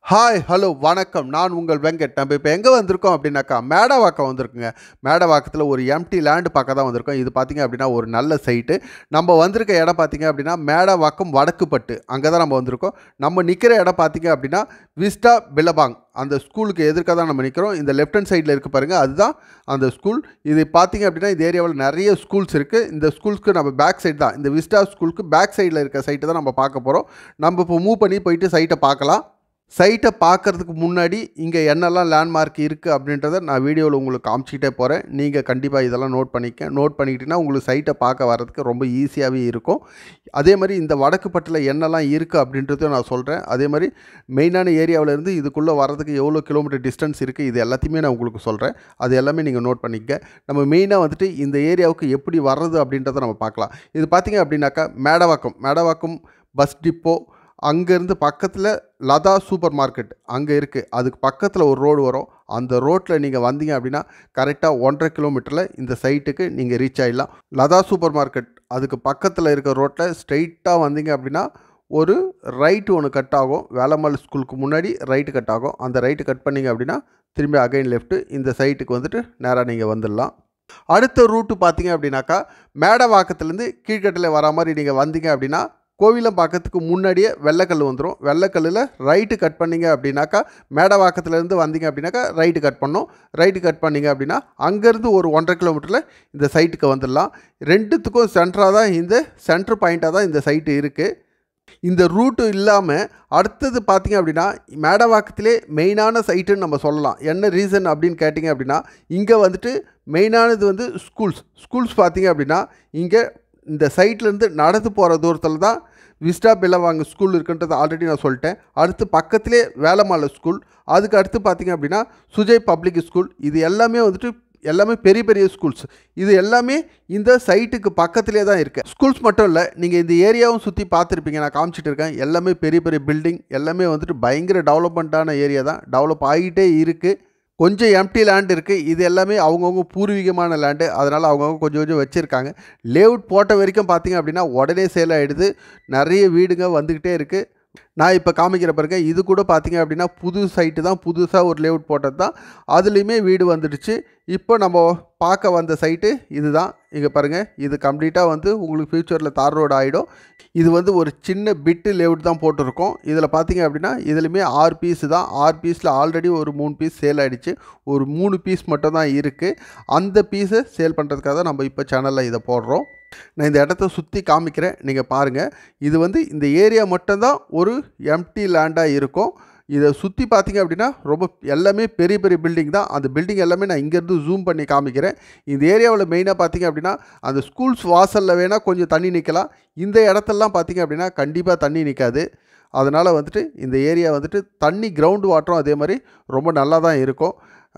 hi hello வணக்கம் நான் உங்கள் வெங்கட் நம்ம இப்போ எங்கே வந்திருக்கோம் அப்படின்னாக்கா மேடவாக்கம் வந்திருக்குங்க மேடவாக்கத்தில் ஒரு எம்டி லேண்டு பார்க்க தான் வந்திருக்கோம் இது பார்த்தீங்க அப்படின்னா ஒரு நல்ல சைட்டு நம்ம வந்திருக்க இடம் பார்த்தீங்க அப்படின்னா மேடவாக்கம் வடக்குப்பட்டு அங்கே தான் நம்ம வந்திருக்கோம் நம்ம நிற்கிற இடம் பார்த்தீங்க அப்படின்னா விஸ்டா பிலபாங் அந்த ஸ்கூலுக்கு எதிர்க்க தான் நம்ம நிற்கிறோம் இந்த லெஃப்ட் ஹேண்ட் சைடில் இருக்குது பாருங்கள் அதுதான் அந்த ஸ்கூல் இது பார்த்தீங்க அப்படின்னா இந்த ஏரியாவில் நிறைய ஸ்கூல்ஸ் இருக்குது இந்த ஸ்கூல்ஸ்க்கு நம்ம பேக் சைடு தான் இந்த விஸ்டா ஸ்கூலுக்கு பேக் சைடில் இருக்க சைட்டை தான் நம்ம பார்க்க போகிறோம் நம்ம இப்போ மூவ் பண்ணி போயிட்டு சைட்டை பார்க்கலாம் சைட்டை பார்க்குறதுக்கு முன்னாடி இங்கே என்னெல்லாம் லேண்ட்மார்க் இருக்குது அப்படின்றத நான் வீடியோவில் உங்களுக்கு காமிச்சிக்கிட்டே போகிறேன் நீங்கள் கண்டிப்பாக இதெல்லாம் நோட் பண்ணிக்க நோட் பண்ணிக்கிட்டிங்கன்னா உங்களுக்கு சைட்டை பார்க்க வர்றதுக்கு ரொம்ப ஈஸியாகவே இருக்கும் அதே மாதிரி இந்த வடக்கு பட்டில் என்னெல்லாம் இருக்குது அப்படின்றதையும் நான் சொல்கிறேன் அதே மாதிரி மெயினான ஏரியாவிலேருந்து இதுக்குள்ளே வர்றதுக்கு எவ்வளோ கிலோமீட்டர் டிஸ்டன்ஸ் இருக்குது இது எல்லாத்தையுமே நான் உங்களுக்கு சொல்கிறேன் அது எல்லாமே நீங்கள் நோட் பண்ணிக்க நம்ம மெயினாக வந்துட்டு இந்த ஏரியாவுக்கு எப்படி வர்றது அப்படின்றத நம்ம பார்க்கலாம் இது பார்த்தீங்க அப்படின்னாக்கா மேடவாக்கம் மேடவாக்கம் பஸ் டிப்போ அங்கேருந்து பக்கத்தில் லதா சூப்பர் மார்க்கெட் அங்கே இருக்குது அதுக்கு பக்கத்தில் ஒரு ரோடு வரும் அந்த ரோட்டில் நீங்கள் வந்தீங்க அப்படின்னா கரெக்டாக ஒன்றரை கிலோமீட்டரில் இந்த சைட்டுக்கு நீங்கள் ரீச் ஆகிடலாம் லதா சூப்பர் மார்க்கெட் அதுக்கு பக்கத்தில் இருக்க ரோட்டில் ஸ்ட்ரைட்டாக வந்தீங்க அப்படின்னா ஒரு ரைட்டு ஒன்று கட் ஆகும் வேலம்மாள் ஸ்கூலுக்கு முன்னாடி ரைட்டு கட் ஆகும் அந்த ரைட்டு கட் பண்ணிங்க அப்படின்னா திரும்பி அகைன் லெஃப்ட்டு இந்த சைட்டுக்கு வந்துட்டு நேராக நீங்கள் வந்துடலாம் அடுத்த ரூட்டு பார்த்தீங்க அப்படின்னாக்கா மேடவாக்கத்துலேருந்து கீழ்கட்டில் வரா மாதிரி நீங்கள் வந்தீங்க அப்படின்னா கோவிலம்பாக்கத்துக்கு முன்னாடியே வெள்ளைக்கல் வந்துடும் வெள்ளைக்கல்லில் ரைட்டு கட் பண்ணிங்க அப்படின்னாக்கா மேடவாக்கத்துலேருந்து வந்தீங்க அப்படின்னாக்கா ரைட்டு கட் பண்ணோம் ரைட்டு கட் பண்ணிங்க அப்படின்னா அங்கேருந்து ஒரு ஒன்றரை கிலோமீட்டரில் இந்த சைட்டுக்கு வந்துடலாம் ரெண்டுத்துக்கும் சென்டராக தான் இந்த சென்ட்ரு பாயிண்ட்டாக தான் இந்த சைட்டு இருக்குது இந்த ரூட்டு இல்லாமல் அடுத்தது பார்த்தீங்க அப்படின்னா மேடவாக்கத்திலே மெயினான சைட்டுன்னு நம்ம சொல்லலாம் என்ன ரீசன் அப்படின்னு கேட்டிங்க அப்படின்னா இங்கே வந்துட்டு மெயினானது வந்து ஸ்கூல்ஸ் ஸ்கூல்ஸ் பார்த்தீங்க அப்படின்னா இங்கே இந்த சைட்லேருந்து நடந்து போகிற தூரத்தில் தான் விஸ்டா பில்லவாங்க ஸ்கூல் இருக்குன்றது ஆல்ரெடி நான் சொல்லிட்டேன் அடுத்து பக்கத்திலே வேலமாலை ஸ்கூல் அதுக்கு அடுத்து பார்த்தீங்க அப்படின்னா சுஜய் பப்ளிக் ஸ்கூல் இது எல்லாமே வந்துட்டு எல்லாமே பெரிய பெரிய ஸ்கூல்ஸ் இது எல்லாமே இந்த சைட்டுக்கு பக்கத்திலே தான் இருக்குது ஸ்கூல்ஸ் மட்டும் இல்லை நீங்கள் இந்த ஏரியாவும் சுற்றி பார்த்துருப்பீங்க நான் காமிச்சிட்டு இருக்கேன் எல்லாமே பெரிய பெரிய பில்டிங் எல்லாமே வந்துட்டு பயங்கர டெவலப்மெண்ட்டான ஏரியா தான் டெவலப் ஆகிட்டே இருக்குது கொஞ்சம் எம்டி லேண்ட் இருக்குது இது எல்லாமே அவங்கவுங்க பூர்வீகமான லேண்டு அதனால் அவங்கவுங்க கொஞ்சம் கொஞ்சம் வச்சுருக்காங்க லேஅவுட் போட்ட வரைக்கும் பார்த்தீங்க அப்படின்னா உடனே சேல் ஆகிடுது நிறைய வீடுங்க வந்துக்கிட்டே இருக்குது நான் இப்போ காமிக்கிற பாருங்க இது கூட பார்த்தீங்க அப்படின்னா புது சைட்டு தான் புதுசாக ஒரு லேஅவுட் போட்டது தான் அதுலேயுமே வீடு வந்துடுச்சு இப்போ நம்ம பார்க்க வந்த சைட்டு இதுதான் இங்கே பாருங்கள் இது கம்ப்ளீட்டாக வந்து உங்களுக்கு ஃப்யூச்சரில் தார் ரோடு ஆகிடும் இது வந்து ஒரு சின்ன பிட்டு லேஅவுட் தான் போட்டிருக்கோம் இதில் பார்த்தீங்க அப்படின்னா இதுலையுமே ஆறு பீஸ் தான் ஆறு பீஸில் ஆல்ரெடி ஒரு மூணு பீஸ் சேல் ஆகிடுச்சு ஒரு மூணு பீஸ் மட்டும் தான் இருக்குது அந்த பீஸை சேல் பண்ணுறதுக்காக தான் நம்ம இப்போ சேனலில் இதை போடுறோம் நான் இந்த இடத்த சுற்றி காமிக்கிறேன் நீங்கள் பாருங்கள் இது வந்து இந்த ஏரியா மட்டும்தான் ஒரு எம்டி லேண்டாக இருக்கும் இதை சுற்றி பார்த்தீங்க அப்படின்னா ரொம்ப எல்லாமே பெரிய பெரிய பில்டிங் தான் அந்த பில்டிங் எல்லாமே நான் இங்கேருந்து ஜூம் பண்ணி காமிக்கிறேன் இந்த ஏரியாவில் மெயினாக பார்த்தீங்க அப்படின்னா அந்த ஸ்கூல்ஸ் வாசலில் வேணால் கொஞ்சம் தண்ணி நிற்கலாம் இந்த இடத்தெல்லாம் பார்த்தீங்க அப்படின்னா கண்டிப்பாக தண்ணி நிற்காது அதனால் வந்துட்டு இந்த ஏரியா வந்துட்டு தண்ணி கிரவுண்டு வாட்டரும் அதே மாதிரி ரொம்ப நல்லா தான் இருக்கும்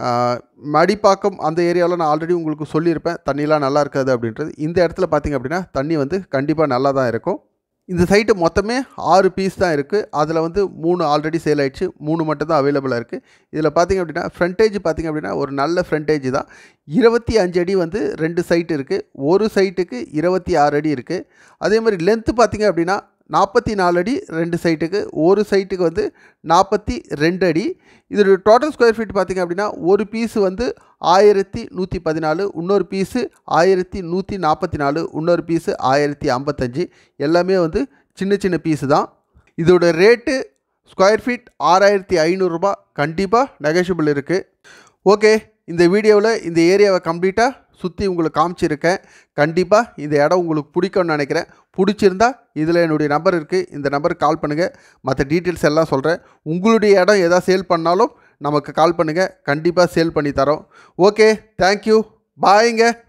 மடிப்பாக்கம் அந்த ஏரியாவில் நான் ஆல்ரெடி உங்களுக்கு சொல்லியிருப்பேன் தண்ணிலாம் நல்லா இருக்காது அப்படின்றது இந்த இடத்துல பார்த்திங்க அப்படின்னா தண்ணி வந்து கண்டிப்பாக நல்லா தான் இருக்கும் இந்த சைட்டு மொத்தமே ஆறு பீஸ் தான் இருக்குது அதில் வந்து மூணு ஆல்ரெடி சேல் ஆயிடுச்சு மூணு மட்டும் தான் அவைலபிளாக இருக்குது இதில் பார்த்திங்க அப்படின்னா ஃப்ரண்டேஜ் பார்த்திங்க அப்படின்னா ஒரு நல்ல ஃப்ரண்டேஜ் தான் இருபத்தி அஞ்சு அடி வந்து ரெண்டு சைட்டு இருக்குது ஒரு சைட்டுக்கு இருபத்தி ஆறு அடி இருக்குது அதே மாதிரி லென்த்து பார்த்திங்க அப்படின்னா நாற்பத்தி நாலு அடி ரெண்டு சைட்டுக்கு ஒரு சைட்டுக்கு வந்து நாற்பத்தி ரெண்டு அடி இதோட டோட்டல் ஸ்கொயர் ஃபீட் பார்த்திங்க அப்படின்னா ஒரு பீஸு வந்து ஆயிரத்தி நூற்றி பதினாலு இன்னொரு பீஸு ஆயிரத்தி நூற்றி நாற்பத்தி நாலு இன்னொரு பீஸு ஆயிரத்தி ஐம்பத்தஞ்சு எல்லாமே வந்து சின்ன சின்ன பீஸு தான் இதோட ரேட்டு ஸ்கொயர் ஃபீட் ஆறாயிரத்தி ஐநூறுரூபா கண்டிப்பாக நெகோஷியபிள் இருக்குது ஓகே இந்த வீடியோவில் இந்த ஏரியாவை கம்ப்ளீட்டாக சுற்றி உங்களுக்கு காமிச்சிருக்கேன் கண்டிப்பாக இந்த இடம் உங்களுக்கு பிடிக்கும்னு நினைக்கிறேன் பிடிச்சிருந்தா இதில் என்னுடைய நம்பர் இருக்குது இந்த நம்பருக்கு கால் பண்ணுங்கள் மற்ற டீட்டெயில்ஸ் எல்லாம் சொல்கிறேன் உங்களுடைய இடம் எதாவது சேல் பண்ணாலும் நமக்கு கால் பண்ணுங்கள் கண்டிப்பாக சேல் பண்ணி தரோம் ஓகே தேங்க்யூ பாய்ங்க